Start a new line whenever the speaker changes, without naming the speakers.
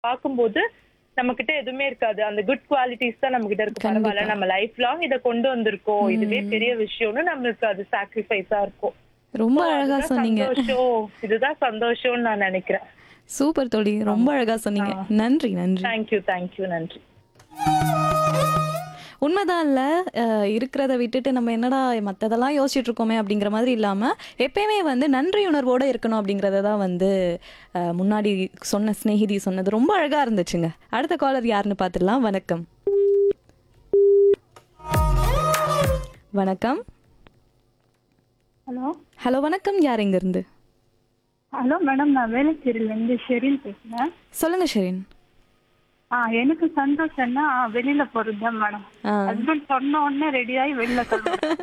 பார்க்கும்போது நம்ம கிட்ட எதுவுமே இருக்காது அந்த குட் குவாலிட்டிஸ் தான் நம்ம கிட்ட இருக்கு பரவாயில்ல நம்ம லைஃப் லாங் இத கொண்டு வந்திருக்கோம் இதுவே பெரிய விஷயம்னு நம்மளுக்கு அது சாக்ரிஃபைஸா இருக்கும்
ரொம்ப அழகா
இதுதான்
சொன்னீங்க
சந்தோஷம் இதுதான் சந்தோஷம்னு நான் நினைக்கிறேன்
சூப்பர் தோழி ரொம்ப அழகா சொன்னீங்க நன்றி நன்றி
தேங்க்யூ தேங்க்யூ நன்றி
உண்மைதான் இல்ல அஹ், இருக்கிறத விட்டுட்டு நம்ம என்னடா மத்ததெல்லாம் யோசிச்சுட்டு இருக்கோமே அப்படிங்கிற மாதிரி இல்லாம எப்பயுமே வந்து நன்றி உணர்வோட இருக்கணும் அப்படிங்கறத தான் வந்து அஹ், முன்னாடி சொன்ன சிநேகிதி சொன்னது ரொம்ப அழகா இருந்துச்சுங்க அடுத்த காலர் யாருன்னு பார்த்துடலாம் வணக்கம் வணக்கம்
ஹலோ
ஹலோ வணக்கம் யார் இங்க இருந்து
ஹலோ மேடம் நான் வேலைச்சேரியிலேருந்து ஷெரின் பேசுகிறேன்
சொல்லுங்க ஷெரின்
ஆ எனக்கு சந்தோஷம்னா வெளியில போறது தான் மேடம்
ஆ
ஹஸ்பண்ட் சொன்ன உடனே ரெடியாகி வெளியில சொல்லுவேன்